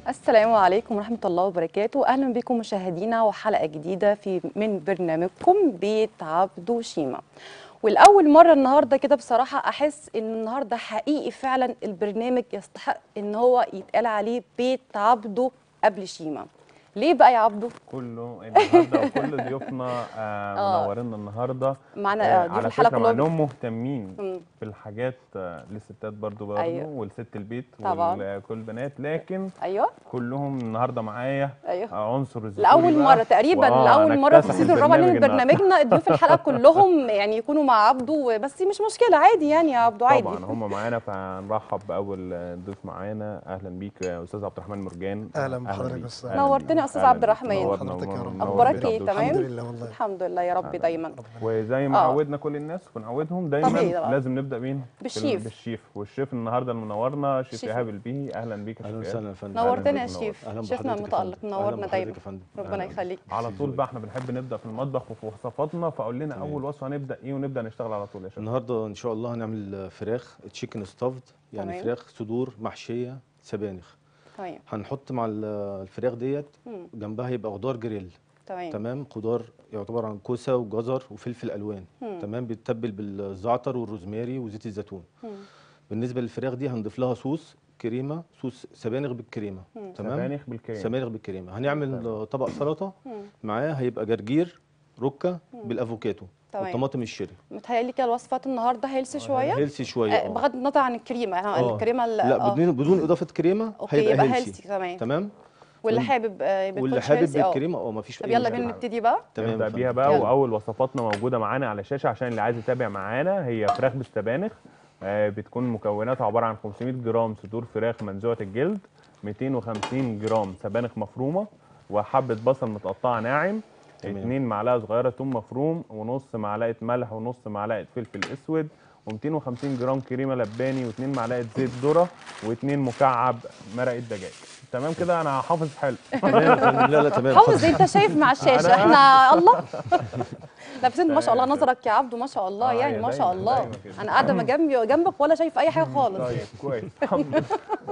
السلام عليكم ورحمة الله وبركاته أهلا بكم مشاهدينا وحلقة جديدة في من برنامجكم بيت عبدو شيما والأول مرة النهاردة كده بصراحة أحس إن النهاردة حقيقي فعلا البرنامج يستحق إن هو يتقال عليه بيت عبدو قبل شيما ليه بقى يا عبدو؟ كله النهارده وكل ضيوفنا آه آه. منورينا النهارده معنا آه آه ضيوف على الحلقة فكره مع كلهم انهم مهتمين مم. بالحاجات آه للستات برضو برضو أيوة. والست البيت طبعاً. وكل البنات لكن أيوه كلهم النهارده معايا أيوه آه عنصر الذكوري لأول بقى. مرة تقريبا وآه لأول مرة في هنكتسح السيزون الرابع من البرنامج النهاردة. برنامجنا ضيوف الحلقة كلهم يعني يكونوا مع عبدو بس مش مشكلة عادي يعني يا عبدو عادي طبعا هم معانا فنرحب باول ضيف معانا اهلا بيك يا استاذ عبد الرحمن مرجان أهلاً بحضرتك بيك. يا أستاذ. أهلاً نورتني بيك. يا أستاذ أهلاً عبد بيك. الرحمن. نورتنا حضرتك يا رب. ونور أخبارك بيت إيه؟ عبد تمام؟ الحمد الشكور. لله والله الحمد لله يا رب أهلاً. دايما ربنا وزي ما آه. عودنا كل الناس وبنعودهم دايما طبيعي طبعاً. لازم نبدا مين بال- بالشيف. بالشيف والشيف النهارده اللي منورنا شيف شيف. ايهاب البيهي اهلا بيك يا اهلا شيف وسهلا إيهاب. يا فندم نورتنا يا بيك، شيف اهلا شيفنا بحضرتك يا المتألق فندم. منورنا أهلاً بحضرتك دايما يا فندم. ربنا أهلاً. يخليك على طول بقى احنا بنحب نبدا في المطبخ وفي وصفاتنا فقول لنا اول وصفه هنبدا ايه ونبدا نشتغل على طول يا شيف النهارده ان شاء الله هنعمل فراخ تشيكن ستافد يعني تمام. فراخ صدور محشيه سبانخ تمام هنحط مع ال- الفراخ ديت مم. جنبها يبقى خضار جريل تمام تمام خضار يعتبر عن كوسه وجزر وفلفل الوان مم. تمام بيتبل بالزعتر والروزماري وزيت الزيتون مم. بالنسبه للفراخ دي هنضيف لها صوص كريمه صوص سبانخ بالكريمه مم. تمام سبانخ بالكريم سبانخ بالكريمه هنعمل تمام. طبق سلطه مم. معاه هيبقى جرجير ركه بالافوكاتو تمام. والطماطم الشيري متهيألي كده الوصفات النهارده هيلثي شويه هيلسي شويه آه، آه. بغض النظر عن الكريمه يعني آه. الكريمه ال- لا آه. بدون بدون اضافه كريمه اوكي هيبقى يبقى هيلسي هيلثي تمام تمام واللي وال- حابب آه، ما واللي يكونش حابب healthy، آه. بالكريمه اه مفيش طب اي يلا مشكلة. بينا نبتدي بقى تمام نبدا يا فندم. بيها بقى يلا. واول وصفاتنا موجوده معانا على الشاشه عشان اللي عايز يتابع معانا هي فراخ بالسبانخ آه، بتكون مكوناتها عباره عن 500 جرام صدور فراخ منزوعه الجلد 250 جرام سبانخ مفرومه وحبه بصل متقطعه ناعم تمام. 2 معلقه صغيره ثوم مفروم ونص معلقه ملح ونص معلقه فلفل اسود و250 جرام كريمه لباني و2 معلقه زيت ذره و2 مكعب مرقه دجاج تمام كده انا حافظ حلو تمام لا لا تمام حافظ انت شايف مع الشاشه أنا- احنا الله لا بس انت ما شاء الله تمام. نظرك يا عبدو ما شاء الله آه، يعني هي ما شاء دايماً- الله دايماً كده. انا قاعده ما جنبي جنبك ولا شايف اي حاجه خالص طيب كويس الحمد لله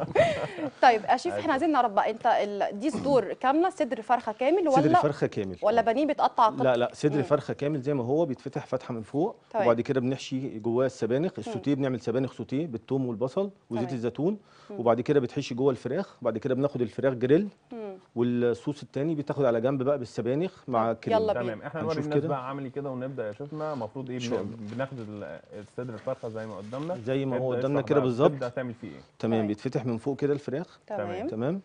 طيب يا شيف احنا عايزين نعرف بقى انت ال... دي صدور كامله صدر فرخه كامل صدر ولا فرخه كامل ولا بانيه بيتقطع قط... لا لا صدر مم. فرخه كامل زي ما هو بيتفتح فتحه من فوق تمام. وبعد كده بنحشي جواه السبانخ السوتيه بنعمل سبانخ سوتيه بالثوم والبصل وزيت تمام. الزيتون وبعد كده بتحشي جوه الفراخ بعد كده بناخد الفراخ جريل مم. والصوص التاني بيتاخد على جنب بقى بالسبانخ مع الكريم يلا بينا. تمام احنا نوري هنشوف الناس كده. بقى عملي كده ونبدا يا شيفنا المفروض ايه إن شاء بن- بناخد ال- الصدر الفرخه زي ما قدامنا زي ما هو ابدأ قدامنا اشرح كده بقى، بالظبط. تبدا تعمل فيه ايه تمام. تمام بيتفتح من فوق كده الفراخ تمام تمام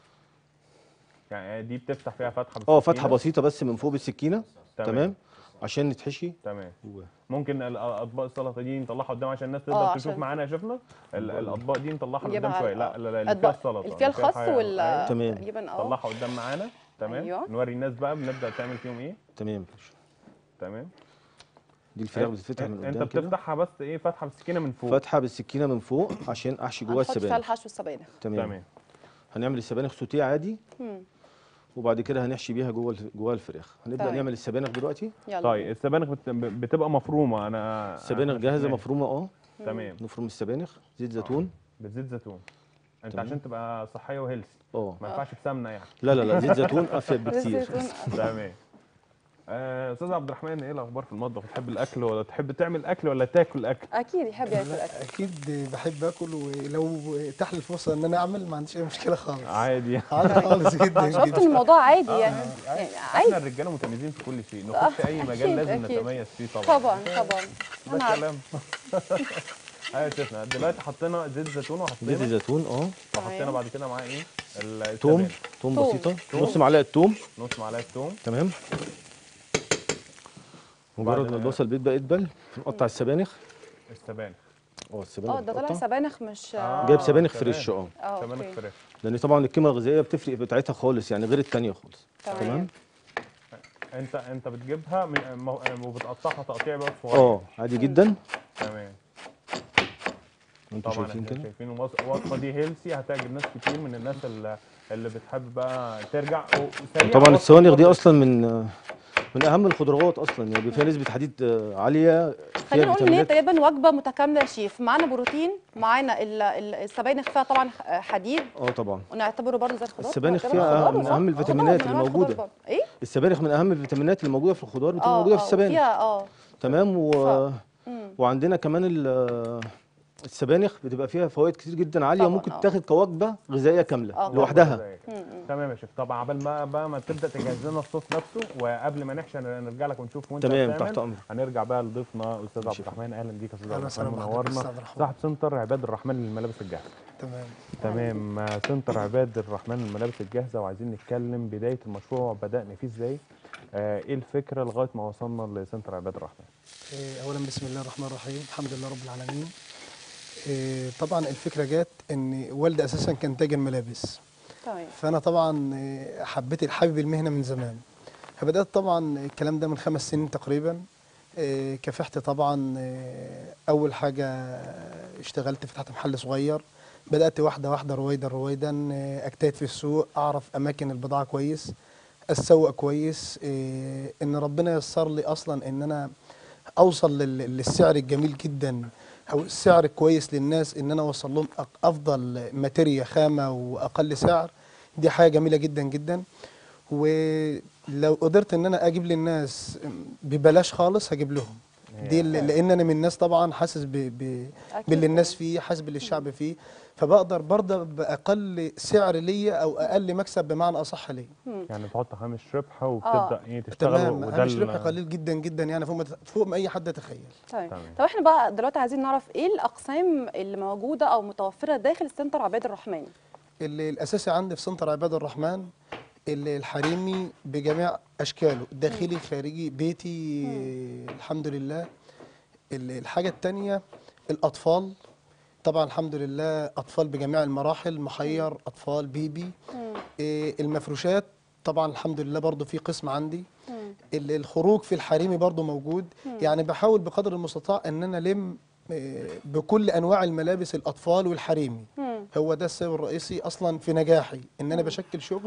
يعني دي بتفتح فيها فتحه اه بالسكينة. فتحه بسيطه بس من فوق بالسكينه تمام. تمام عشان نتحشي تمام جواه. ممكن ال- اطباق السلطه دي نطلعها قدام عشان الناس اه، تقدر تشوف عشان- معانا يا شيفنا ال- الاطباق دي نطلعها نجيبها قدام شويه على- لا لا لا اللي أطباق- فيها السلطه اللي فيها اللي الخس الحاجة- وال أيوة. تمام. تقريبا اه نطلعها قدام معانا تمام أيوة. نوري الناس بقى بنبدا تعمل فيهم ايه تمام تمام دي الفراخ بتتفتح من انت قدام كده بتفتحها بس ايه فتحه بالسكينه من فوق فتحه بالسكينه من فوق عشان احشي جواه هنحط فيها السبانخ الحشو السبانخ تمام تمام هنعمل السبانخ سوتيه عادي مم. وبعد كده هنحشي بيها جوه الف- جوه الفراخ هنبدا تمام. نعمل السبانخ دلوقتي يلا طيب السبانخ بت- بتبقى مفرومه انا السبانخ أنا جاهزه شفناها. مفرومه اه تمام نفرم السبانخ زيت زيتون بزيت زيتون انت تمام. عشان تبقى صحيه وهيلثي اه ما ينفعش بسمنه يعني لا لا لا زيت زيتون افيد بكتير الزيتون تمام آه، استاذ عبد الرحمن ايه الاخبار في المطبخ بتحب الاكل ولا تحب تعمل اكل ولا تاكل اكل اكيد يحب ياكل لا اكل اكيد بحب اكل ولو اتاح لي الفرصه ان انا اعمل ما عنديش اي مشكله خالص عادي عادي خالص جدا شفت جدا الموضوع عادي آه، يعني عادي. يعني احنا عادي الرجاله متميزين في كل شيء نخش اي مجال أكيد، لازم أكيد. نتميز فيه طبعا طبعا طبعا ده انا عارفة. كلام ايوه شفنا دلوقتي حطينا زيت زيتون زيت وحطينا الزيتون اه وحطينا تمام. بعد كده معاه ايه ال- توم السبانخ. توم توم. بسيطه توم. نص معلقه توم نص معلقه توم تمام مجرد وبعد- ما البصل بيبدا يدبل نقطع السبانخ السبانخ اه السبانخ اه ده طلع بتتقطع. سبانخ مش آه. جايب سبانخ تمام. فريش اه اه سبانخ اوكي فراخ لان طبعا القيمه الغذائيه بتفرق بتاعتها خالص يعني غير التانية خالص تمام تمام انت انت بتجيبها من م- وبتقطعها تقطيع بقى صغير اه عادي جدا تمام انتوا طبعا شايفين احنا كده شايفين الوص- الوصفه دي هيلسي هتعجب ناس كتير من الناس اللي, اللي بتحب بقى ترجع وسريع طبعا وصفة السوانخ دي برضه. اصلا من من اهم الخضروات اصلا يعني فيها نسبه حديد آه، عاليه خلينا فيها نقول ان هي فيتامينات تقريبا وجبه متكامله يا شيف معانا بروتين معانا ال- ال- السبانخ فيها طبعا حديد اه طبعا ونعتبره برضه زي الخضار السبانخ نعتبره فيها خضار من صح؟ أهم آه، الفيتامينات طبعاً، اللي من أنواع موجودة. الخضار برضه. ايه السبانخ من اهم الفيتامينات اللي موجوده في الخضار بتبقى اه موجوده في آه، السبانخ وفيها اه تمام و... مم. وعندنا كمان ال- السبانخ بتبقى فيها فوائد كتير جدا عاليه طبعاً، وممكن آه. تاخد كوجبه غذائيه كامله آه، لوحدها تمام يا شيخ طبعا عبال ما بقى ما تبدا تجهز لنا الصوص نفسه وقبل ما نحشي نرجع لك ونشوف وانت تمام، بتعمل. تحت أمرك. هنرجع بقى لضيفنا استاذ عبد الرحمن اهلا بيك يا استاذ أهلا عبد وسهلا الرحمن بحضرتك منورنا أستاذ عبد الرحمن. صاحب سنتر عباد الرحمن للملابس الجاهزه تمام تمام آه، سنتر عباد الرحمن للملابس الجاهزه وعايزين نتكلم بدايه المشروع بدانا فيه ازاي آه، ايه الفكره لغايه ما وصلنا لسنتر عباد الرحمن إيه، اولا بسم الله الرحمن الرحيم الحمد لله رب العالمين إيه، طبعا الفكره جت ان والدي اساسا كان تاجر ملابس تمام فانا طبعا إيه، حبيت حابب المهنه من زمان فبدات طبعا الكلام ده من خمس سنين تقريبا إيه، كافحت طبعا إيه، اول حاجه اشتغلت فتحت محل صغير بدات واحده واحده رويدا رويدا إيه، اجتهد في السوق اعرف اماكن البضاعه كويس اسوق كويس إيه، ان ربنا يسر لي اصلا ان انا اوصل لل- للسعر الجميل جدا او السعر كويس للناس ان انا اوصل لهم أق- افضل ماتيريا خامه واقل سعر دي حاجه جميله جدا جدا ولو قدرت ان انا اجيب للناس ببلاش خالص هجيب لهم دي اللي- لان انا من الناس طبعا حاسس ب... ب... أكيد باللي الناس فيه حاسس باللي الشعب فيه فبقدر برضه باقل سعر ليا او اقل مكسب بمعنى اصح ليا يعني تحط هامش ربح وبتبدا ايه تشتغل تمام وده هامش ال- ربح قليل جدا جدا يعني فوق ما فوق ما اي حد يتخيل تمام تمام. طب احنا بقى دلوقتي عايزين نعرف ايه الاقسام اللي موجوده او متوفره داخل سنتر عباد الرحمن اللي الاساسي عندي في سنتر عباد الرحمن اللي الحريمي بجميع اشكاله داخلي خارجي بيتي الحمد لله ال- الحاجه الثانيه الاطفال طبعا الحمد لله اطفال بجميع المراحل محير اطفال بيبي إيه، المفروشات طبعا الحمد لله برضو في قسم عندي ال- الخروج في الحريمي برضو موجود يعني بحاول بقدر المستطاع ان انا الم إيه، بكل انواع الملابس الاطفال والحريمي مم. هو ده السبب الرئيسي اصلا في نجاحي ان انا بشكل شغل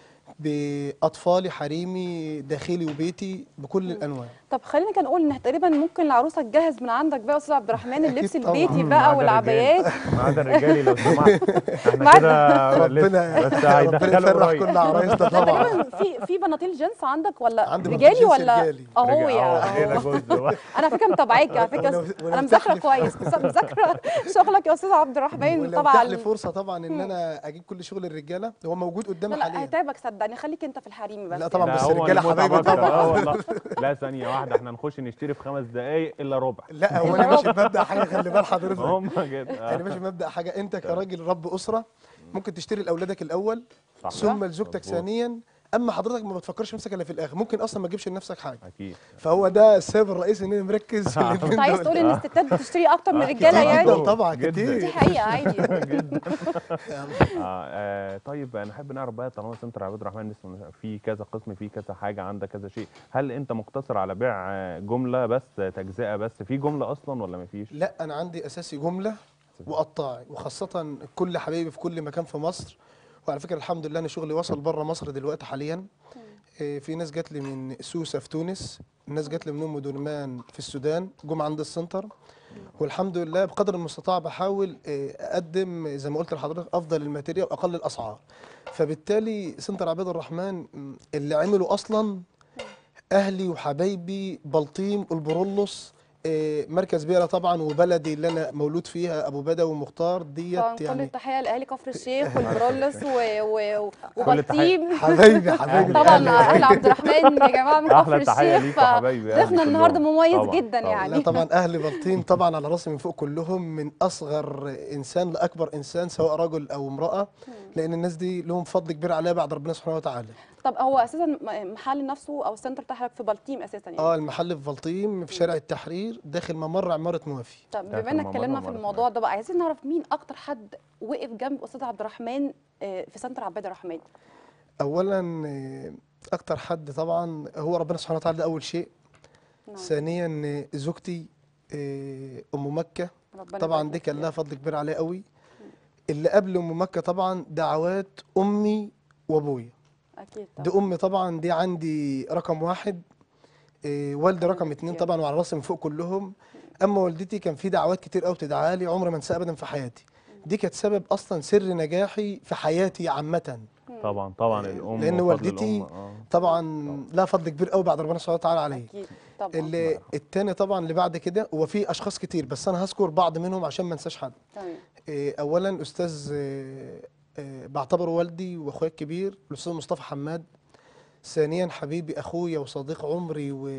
باطفالي حريمي داخلي وبيتي بكل الانواع طب خلينا كده نقول ان تقريبا ممكن العروسه تجهز من عندك بقى يا استاذ عبد الرحمن اللبس أكيد طبعاً. البيتي ما بقى عدا والعبايات الرجالي- ما عدا الرجالي لو سمحت احنا ما كده ربنا لسه بس ربنا هيدخلوا يفرح قريب كل عرايسنا لا طبعا تقريبا في في بناطيل جينز عندك ولا عندي رجالي بناطيل جينز ولا رجالي. اهو رجع- يا اه هنا أهو. جزء بقى. انا فكره متابعاك على فكره ولو- ولو انا مذاكره تحلف- كويس بس مذاكره شغلك يا استاذ عبد الرحمن ولو طبعا تحت لي فرصه طبعا ان انا اجيب كل شغل الرجاله هو موجود لا قدامي لا حاليا هيتعبك صدقني خليك انت في الحريمي بس لا طبعاً لا بس هو الرجالة المتعة حبايبي أكتر. طبعاً. اه والله لا ثانية واحدة احنا نخش نشتري في خمس دقايق إلا ربع لا هو انا ماشي بمبدا حاجه خلي بال حضرتك هم كده انا ماشي بمبدا حاجه انت كراجل رب اسره ممكن تشتري لاولادك الاول صح. ثم لزوجتك مظبوط. ثانيا اما حضرتك ما بتفكرش نفسك الا في الاخر ممكن اصلا ما تجيبش لنفسك حاجه أكيد فهو ده السبب الرئيسي ان انا مركز في الاثنين انت عايز دول. تقول ان الستات بتشتري اكتر من الرجاله جداً يعني طبعا جداً. دي كتير حقيقه عادي جدا آه آه طيب نحب نعرف بقى طالما سنتر عبد الرحمن لسه في كذا قسم في كذا حاجة عندك كذا شيء هل أنت مقتصر على بيع آه، جملة بس تجزئة بس في جملة أصلا ولا مفيش؟ لا انا عندي اساسي جمله وقطاعي وخاصه كل حبايبي في كل مكان في مصر وعلى فكره الحمد لله انا شغلي وصل بره مصر دلوقتي حاليا إيه، في ناس جات لي من سوسه في تونس الناس جات لي من ام درمان في السودان جم عند السنتر والحمد لله بقدر المستطاع بحاول إيه، اقدم زي ما قلت لحضرتك افضل الماتيريال واقل الاسعار فبالتالي سنتر عباد الرحمن م، اللي عمله اصلا اهلي وحبايبي بلطيم والبرولوس إيه، مركز بيرة طبعا وبلدي اللي انا مولود فيها ابو بدوي ومختار طبعا ديت كل يعني التحيه لاهالي كفر الشيخ والبرولس و... و... كل التحية. وبلطيم حبايبي حبايبي طبعا الأهل. اهل عبد الرحمن يا جماعه من كفر أحلى تحية الشيخ ليكم يا حبايبي أهلي ضيفنا النهارده كلهم. مميز طبعاً، جدا طبعاً. يعني لا طبعا اهل بلطيم طبعا على راسي من فوق كلهم من اصغر انسان لاكبر انسان سواء رجل او امراه لان الناس دي لهم فضل كبير عليا بعد ربنا سبحانه وتعالى طب هو اساسا م- محل نفسه او السنتر بتاعك في بلطيم اساسا يعني اه المحل في بلطيم في شارع التحرير داخل ممر عماره موافي طب ده بما في انك الموضوع اتكلمنا في مرة الموضوع ده بقى عايزين نعرف مين اكتر حد وقف جنب استاذ عبد الرحمن آه، في سنتر عباد الرحمن اولا آه، اكتر حد طبعا هو ربنا سبحانه وتعالى ده اول شيء نعم. ثانيا آه، زوجتي آه، ام مكه ربنا طبعا يبارك دي لك كان فيها. لها فضل كبير عليا قوي اللي قبل ام مكه طبعا دعوات امي وابويا اكيد دي طبعا امي طبعا دي عندي رقم واحد إيه والدي رقم اتنين طبعا وعلى راسي من فوق كلهم اما والدتي كان في دعوات كتير قوي تدعى لي عمري ما انساها ابدا في حياتي دي كانت سبب اصلا سر نجاحي في حياتي عامه طبعا طبعا الام لان وفضل والدتي الأم، آه. طبعا لها فضل كبير قوي بعد ربنا سبحانه وتعالى عليا اكيد طبعا اللي التاني طبعا اللي بعد كده هو في اشخاص كتير بس انا هذكر بعض منهم عشان ما انساش حد تمام إيه، اولا استاذ إيه، إيه، بعتبره والدي واخويا الكبير الاستاذ مصطفى حماد ثانيا حبيبي اخويا وصديق عمري و...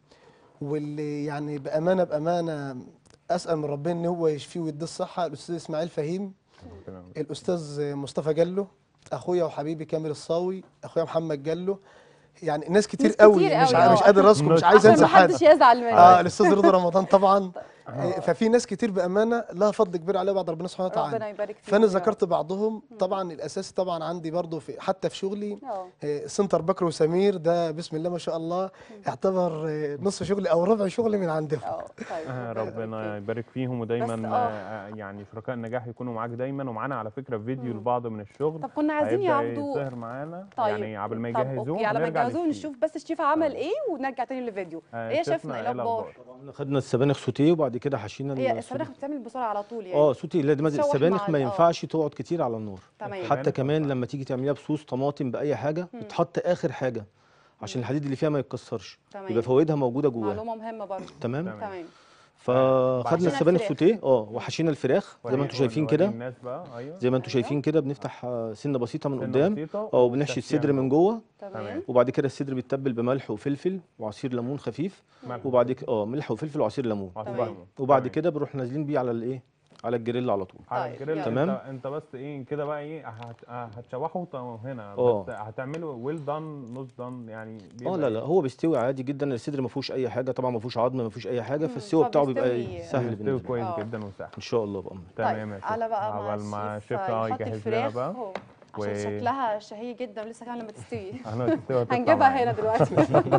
واللي يعني بامانه بامانه اسال من ربنا ان هو يشفيه ويديه الصحه الاستاذ اسماعيل فهيم ربنا الاستاذ مصطفى جلو اخويا وحبيبي كامل الصاوي اخويا محمد جلو يعني ناس كتير ناس كتير قوي مش قوي، ع- مش آه. قادر اذكر مش عايز عشان انسى ما حد حدش يزعل مني اه الاستاذ رضا رمضان طبعا إيه، ففي ناس كتير بامانه لها فضل كبير عليها بعد ربنا سبحانه وتعالى ربنا يبارك فيك فانا ذكرت بعضهم طبعا الاساسي طبعا عندي برضو في حتى في شغلي اه آه، سنتر بكر وسمير ده بسم الله ما شاء الله يعتبر آه، نصف شغلي او ربع شغلي من عندهم اه طيب آه، ربنا ربنا يبارك يبارك فيهم ودايما بس، آه. آه، يعني شركاء النجاح يكونوا معاك دايما ومعانا على فكره فيديو لبعض من الشغل طب كنا عايزين هيبدأ يعبدوا يظهر معانا طيب يعني قبل ما طب يجهزوه اوكي على ما هنرجع يجهزوه للشيف. نشوف بس الشيف عمل طيب. ايه ونرجع تاني للفيديو آه، ايه يا شيفنا شيفنا ايه إيه الاخبار الأخبار؟ طبعا خدنا السبانخ سوتيه وبعد كده حشينا هي السوري. السبانخ بتتعمل بسرعه على طول يعني اه سوتي لازم تشوح السبانخ مع ما ال- آه. ينفعش تقعد كتير على النار تمام حتى السبانخ كمان ما لما تيجي تعمليها بصوص طماطم باي حاجه بتحط اخر حاجه عشان الحديد اللي فيها ما يتكسرش تمام. يبقى فوائدها موجوده جواها معلومه مهمه برضه تمام تمام. تمام فخدنا حشينا السبانخ الفراخ. سوتيه اه وحشينا الفراخ زي ما وري- انتم شايفين ونوري كده الناس بقى ايوه زي ما انتم أيوة. شايفين كده بنفتح آه، سنه بسيطه من سنة قدام بسيطة اه وبنحشي والتسوية الصدر من من جوه تمام وبعد كده الصدر بيتبل بملح وفلفل وعصير ليمون خفيف ملح وبعد كده اه ملح وفلفل وعصير ليمون وعصير تمام. ليمون. وبعد تمام. كده بنروح نازلين بيه على الايه على الجريل على طول على طيب، الجريل يلا. تمام. انت انت بس ايه كده بقى ايه هت- هتشوحوا ط- هنا اه. بس هتعملوا ويل دان نص دان يعني اه بيبقى لا لا إيه؟ هو بيستوي عادي جدا الصدر ما فيهوش اي حاجه طبعا ما فيهوش عظم ما فيهوش اي حاجه فالسوا بتاعه بيبقى فبيستوي- إيه، سهل بيستوي بالنسبه لنا كويس اه. جدا وسهل ان شاء الله بامر تمام يا طيب شيف. على بقى مع عقبال ما الشيف شيفنا يحط يجهز لنا الفراخ بقى اهو عشان و- شكلها شهي جدا ولسه كمان لما تستوي انا تستوي هتطلع هنجيبها معانا. هنا دلوقتي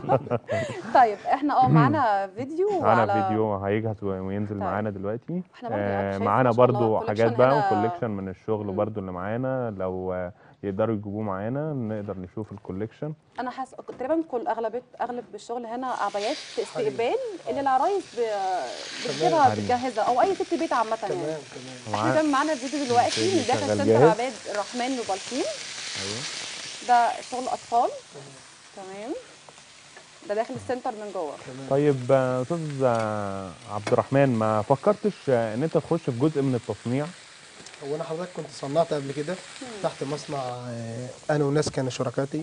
طيب احنا اه معانا فيديو معانا على- فيديو هيجهز وينزل طيب. معانا دلوقتي احنا برضه آه، يعني شايف معانا ما شاء الله برضو حاجات collection بقى هنا- وكوليكشن من الشغل مم. برضو اللي معانا لو آه، يقدروا يجيبوه معانا نقدر نشوف الكوليكشن انا حاسه تقريبا كل اغلبيه اغلب الشغل هنا عبايات استقبال اللي العرايس ب- بتجيبها حريم. بتجهزها او اي ست بيت عامه يعني تمام تمام احنا كمان معانا فيديو دلوقتي فيديو من داخل شغال سنتر جاهز. عباد الرحمن لبلطيم ايوه ده شغل اطفال تمام ده داخل السنتر من جوه طيب آه، استاذ آه، عبد الرحمن ما فكرتش آه، ان انت تخش في جزء من التصنيع هو انا حضرتك كنت صنعت قبل كده تحت مصنع آه، انا وناس كانوا شركاتي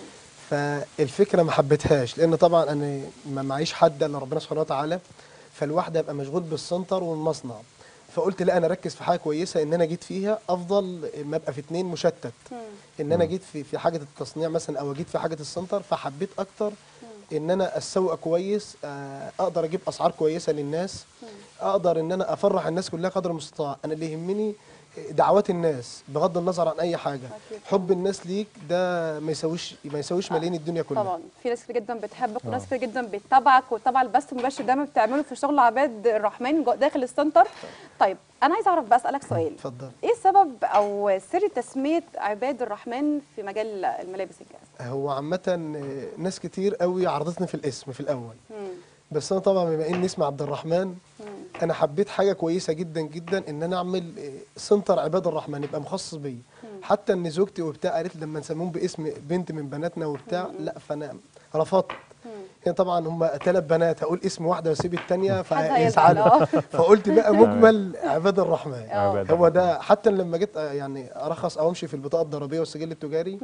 فالفكره ما حبيتهاش لان طبعا انا ما معيش حد الا ربنا سبحانه وتعالى فالواحد ابقى مشغول بالسنتر والمصنع فقلت لا انا اركز في حاجه كويسه ان انا جيت فيها افضل ما ابقى في اتنين مشتت ان انا جيت في في حاجه التصنيع مثلا او جيت في حاجه السنتر فحبيت اكتر ان انا اسوق كويس آه، اقدر اجيب اسعار كويسه للناس اقدر ان انا افرح الناس كلها قدر المستطاع انا اللي يهمني دعوات الناس بغض النظر عن اي حاجه أكيد حب الناس ليك ده ما يساويش ما يساويش ملايين الدنيا كلها طبعا في ناس كتير جدا بتحبك وناس كتير جدا بتتابعك وطبعا البث المباشر دايما بتعمله في شغل عباد الرحمن جو- داخل السنتر طيب انا عايزه اعرف بقى اسالك سؤال اتفضل ايه السبب او سر تسميه عباد الرحمن في مجال الملابس الجاهزه هو عامه آه، ناس كتير قوي عرضتني في الاسم في الاول مم. بس انا طبعا بما اني اسمي عبد الرحمن مم. انا حبيت حاجه كويسه جدا جدا ان انا اعمل آه، سنتر عباد الرحمن يبقى مخصص بيا حتى ان زوجتي وبتاع قالت لي لما نسميهم باسم بنت من بناتنا وبتاع لا فانا رفضت هي طبعا هم ثلاث بنات هقول اسم واحده واسيب الثانيه حد هيزعل فيزعلوا اه فقلت بقى مجمل عباد الرحمن آه. عباد هو الرحمن. ده حتى لما جيت آه، يعني ارخص او امشي في البطاقه الضريبيه والسجل التجاري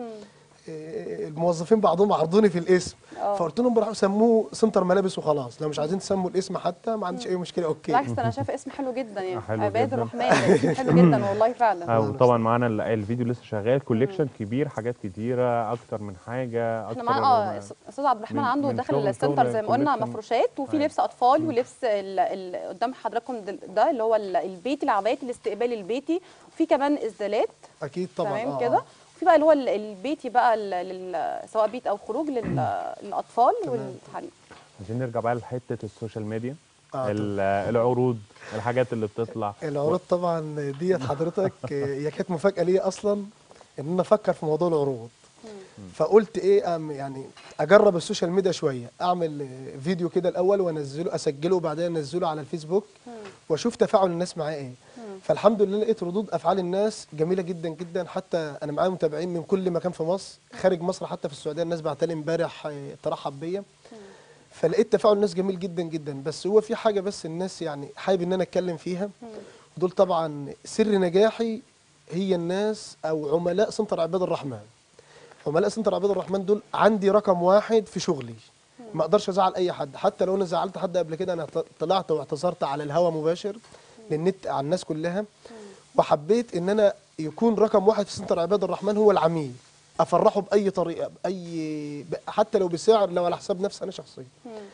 آه، الموظفين بعضهم عرضوني في الاسم آه. فقلت لهم براحوا سموه سنتر ملابس وخلاص لو مش عايزين تسموا الاسم حتى ما عنديش اي مشكله اوكي بالعكس انا شايفه اسم حلو جدا يعني حلو عباد جدا. الرحمن ده اسم حلو جدا والله فعلا آه، وطبعا معانا ال- الفيديو لسه شغال كوليكشن كبير حاجات كتيره اكتر من حاجه احنا اكتر معانا اه استاذ عبد الرحمن من- عنده من داخل شغل- السنتر شغل زي ما قلنا collection. مفروشات وفي أيوة. لبس اطفال ولبس ال ال قدام حضراتكم دل- ده اللي هو ال- البيتي العبايات الاستقبال البيتي وفي كمان ازدالات اكيد طبعا تمام آه، كده آه. وفي بقى اللي هو ال- البيتي بقى ال- لل- سواء بيت او خروج لل- للاطفال والحريم عايزين نرجع بقى لحته السوشيال ميديا آه، ال- العروض الحاجات اللي بتطلع العروض طبعا ديت حضرتك آه، هي كانت مفاجاه ليا اصلا ان انا افكر في موضوع العروض فقلت ايه أم يعني اجرب السوشيال ميديا شويه اعمل آه، فيديو كده الاول وانزله اسجله وبعدين انزله على الفيسبوك واشوف تفاعل الناس معاه ايه فالحمد لله لقيت ردود افعال الناس جميله جدا جدا حتى انا معايا متابعين من كل مكان في مصر خارج مصر حتى في السعوديه الناس بعتلي امبارح آه، ترحب بيا فلقيت تفاعل الناس جميل جدا جدا بس هو في حاجه بس الناس يعني حابب ان انا اتكلم فيها دول طبعا سر نجاحي هي الناس او عملاء سنتر عباد الرحمن عملاء سنتر عباد الرحمن دول عندي رقم واحد في شغلي ما اقدرش ازعل اي حد حتى لو انا زعلت حد قبل كده انا ط- طلعت واعتذرت على الهوا مباشر للنت على الناس كلها وحبيت ان انا يكون رقم واحد في سنتر عباد الرحمن هو العميل افرحه باي طريقه باي ب- حتى لو بسعر لو على حساب نفسي انا شخصيا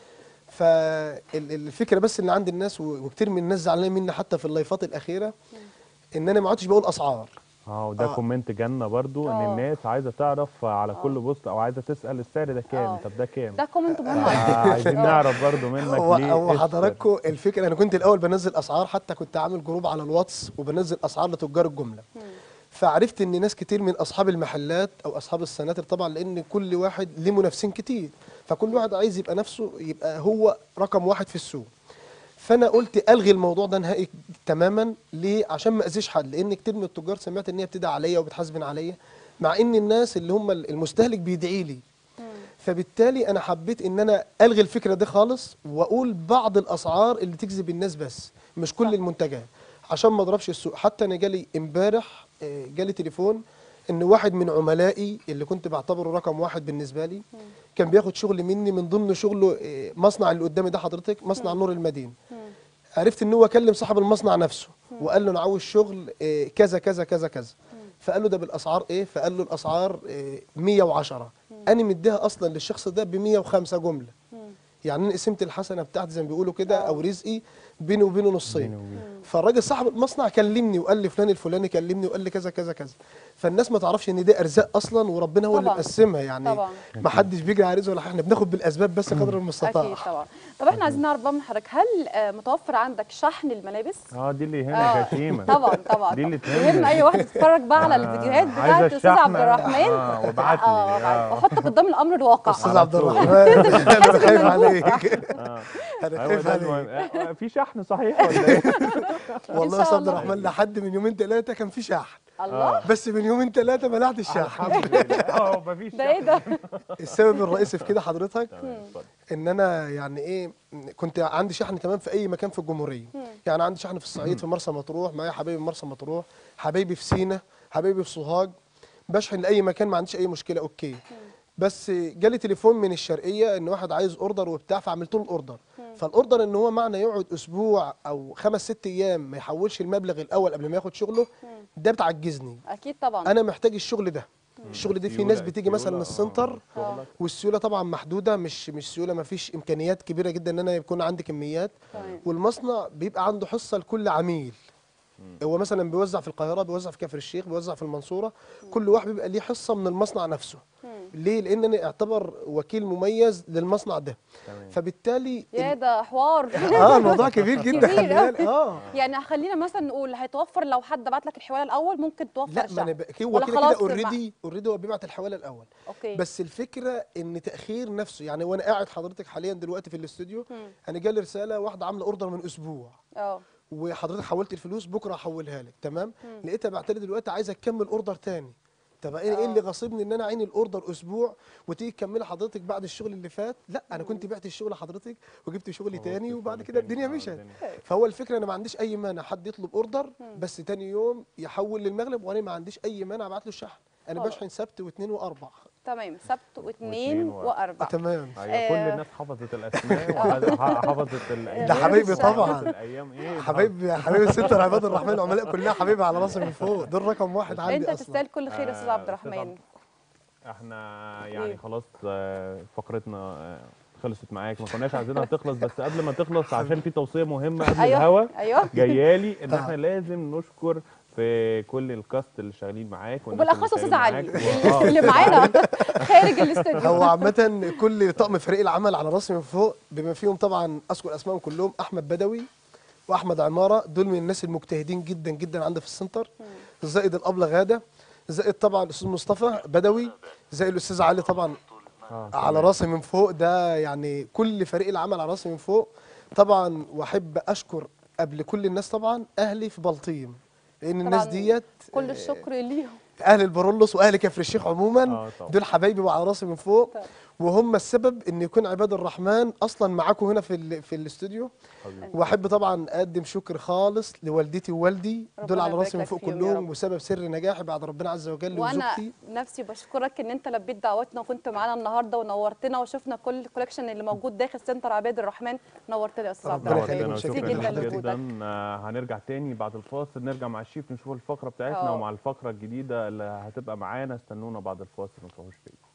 فالفكره بس اللي عند الناس و- وكتير من الناس زعلانين مني حتى في اللايفات الاخيره ان انا ما عدتش بقول اسعار اه وده آه. كومنت جالنا برضو ان آه. الناس عايزه تعرف على كل بوست او عايزه تسال السعر ده كام آه. طب ده كام ده كومنت مهم آه، على عايزين آه. نعرف برضو منك هو ليه هو إيه حضراتكم الفكره انا كنت الاول بنزل اسعار حتى كنت عامل جروب على الواتس وبنزل اسعار لتجار الجمله فعرفت ان ناس كتير من اصحاب المحلات او اصحاب السناتر طبعا لان كل واحد ليه منافسين كتير فكل واحد عايز يبقى نفسه يبقى هو رقم واحد في السوق فانا قلت الغي الموضوع ده نهائي تماما ليه عشان ما اذيش حد لان كتير من التجار سمعت ان هي بتدعي عليا وبتحاسبن عليا مع ان الناس اللي هم المستهلك بيدعي لي فبالتالي انا حبيت ان انا الغي الفكره دي خالص واقول بعض الاسعار اللي تجذب الناس بس مش كل المنتجات عشان ما اضربش السوق حتى انا جالي امبارح آه، جالي تليفون ان واحد من عملائي اللي كنت بعتبره رقم واحد بالنسبه لي كان بياخد شغل مني من ضمن شغله آه، مصنع اللي قدامي ده حضرتك مصنع نور المدينه عرفت ان هو كلم صاحب المصنع نفسه وقال له انا عاوز شغل آه، كذا كذا كذا كذا فقال له ده بالاسعار ايه فقال له الاسعار آه، 110 انا مديها اصلا للشخص ده ب 105 جمله يعني انا قسمت الحسنه بتاعتي زي ما بيقولوا كده او رزقي بيني وبينه نصين فالراجل صاحب المصنع كلمني وقال لي فلان الفلاني كلمني وقال لي كذا كذا كذا فالناس ما تعرفش ان دي ارزاق اصلا وربنا هو اللي طبعاً. مقسمها يعني طبعاً. ما حدش بيجري على رزقه ولا حاجه احنا بناخد بالاسباب بس قدر المستطاع اكيد طبعا طب احنا عايزين نعرف بقى من حضرتك هل آه، متوفر عندك شحن الملابس اه دي اللي آه، يهمك يا شيماء طبعا طبعا دي اللي يهم تهمني. اي واحد يتفرج بقى على آه، الفيديوهات عايزة بتاعت استاذ عبد الشحنة. الرحمن آه، وابعت لي. اه آه. وحطك قدام الامر الواقع استاذ عبد طول. الرحمن انا خايف المنبوذ. عليك اه انا ايوه خايف ده عليك المهم آه، في شحن صحيح ولا ايه؟ والله شاء يا استاذ عبد الله. الرحمن لحد من يومين ثلاثه كان في شحن الله بس من يومين ثلاثه منعت الشحن الحمد لله اه مفيش ده ايه شحن ده السبب الرئيسي في كده حضرتك تمام اتفضل ان انا يعني ايه كنت عندي شحن تمام في اي مكان في الجمهوريه يعني عندي شحن في الصعيد في مرسى مطروح معايا حبايبي في مرسى مطروح حبايبي في سينا حبايبي في سوهاج بشحن لاي مكان ما عنديش اي مشكله اوكي بس جالي تليفون من الشرقيه ان واحد عايز اوردر وبتاع فعملت له الاوردر فالاوردر ان هو معنى يقعد اسبوع او خمس ست ايام ما يحولش المبلغ الاول قبل ما ياخد شغله ده بتعجزني اكيد طبعا انا محتاج الشغل ده الشغل ده في ناس السيولة- بتيجي مثلا من السيولة، السنتر آه، شغلك. والسيوله طبعا محدوده مش مش سيوله ما فيش امكانيات كبيره جدا ان انا يكون عندي كميات تمام. والمصنع بيبقى عنده حصه لكل عميل هو مثلا بيوزع في القاهره بيوزع في كفر الشيخ بيوزع في المنصوره كل واحد بيبقى ليه حصه من المصنع نفسه ليه لان انا اعتبر وكيل مميز للمصنع ده تمام. فبالتالي يا ده حوار اه الموضوع كبير جدا كبير خلي أوي. بالك اه يعني خلينا مثلا نقول هيتوفر لو حد بعت لك الحوالي الاول ممكن توفر لا ما الشحن انا ب- هو ولا كده كده خلاص اوريدي اوريدي هو بيبعت الحواله الاول اوكي بس الفكره ان تاخير نفسه يعني وانا قاعد حضرتك حاليا دلوقتي في الاستوديو انا جالي رساله واحده عامله اوردر من اسبوع اه وحضرتك حولت الفلوس بكره هحولها لك تمام لقيتها بعت لي دلوقتي عايزه تكمل اوردر تاني طب ايه ايه اللي غاصبني ان انا عيني الاوردر اسبوع وتيجي تكملي حضرتك بعد الشغل اللي فات لا انا كنت بعت الشغل لحضرتك وجبت شغلي تاني وبعد كده الدنيا مشت فهو الفكره انا ما عنديش اي مانع حد يطلب اوردر بس تاني يوم يحول للمغرب وانا ما عنديش اي مانع ابعت له الشحن انا خلاص. بشحن سبت واثنين واربع تمام سبت واثنين واثنين و- آه واربع تمام ايوه كل آه. الناس حفظت الاسماء وحفظت الايام ده حبايبي الشحن. طبعا الايام ايه حبايبي حبايبي الستر عباد الرحمن العملاء كلها حبايبي على راسي من فوق دول رقم واحد عندي انت اصلا تستاهل كل خير يا استاذ آه، عبد أستاذ الرحمن عبد- احنا إيه؟ يعني خلاص آه، فقرتنا آه، خلصت معاك ما كناش عايزينها تخلص بس قبل ما تخلص عشان في توصيه مهمه قبل ايوه الهوا ايوه جايالي ان آه. احنا لازم نشكر في كل الكاست اللي شغالين معاك والناس وبالاخص اللي استاذ شغالين علي معاك. و- آه، اللي أستاذ معانا علي. خارج الاستوديو هو عامة كل طقم فريق العمل على راسي من فوق بما فيهم طبعا اذكر اسمائهم كلهم احمد بدوي واحمد عماره دول من الناس المجتهدين جدا جدا عندي في السنتر زائد الابله غاده زائد طبعا الاستاذ مصطفى بدوي زائد الاستاذ علي طبعا اه على راسي من فوق ده يعني كل فريق العمل على راسي من فوق طبعا واحب اشكر قبل كل الناس طبعا اهلي في بلطيم لان الناس طبعاً ديت كل آه، الشكر ليهم اهل البرولوس واهل كفر الشيخ عموما اه طبعا دول حبايبي وعلى راسي من فوق طبعاً. وهم السبب ان يكون عباد الرحمن اصلا معاكم هنا في ال- في الاستوديو حبيبي. واحب طبعا اقدم شكر خالص لوالدتي ووالدي دول ربنا على يبارك راسي من لك فوق فيهم يا كلهم رب. وسبب سر نجاحي بعد ربنا عز وجل وانا وزوجتي نفسي بشكرك ان انت لبيت دعوتنا وكنت معانا النهارده ونورتنا وشفنا كل الكولكشن اللي موجود داخل سنتر عباد الرحمن نورتنا يا استاذ عبد ربنا الرحمن يخليك. نورتنا ميرسي وشكرا جدا ليك لوجودك جدا آه، هنرجع تاني بعد الفاصل نرجع مع الشيف نشوف الفقره بتاعتنا اه. ومع الفقره الجديده اللي هتبقى معانا استنونا بعد الفاصل ما تروحوش بعيد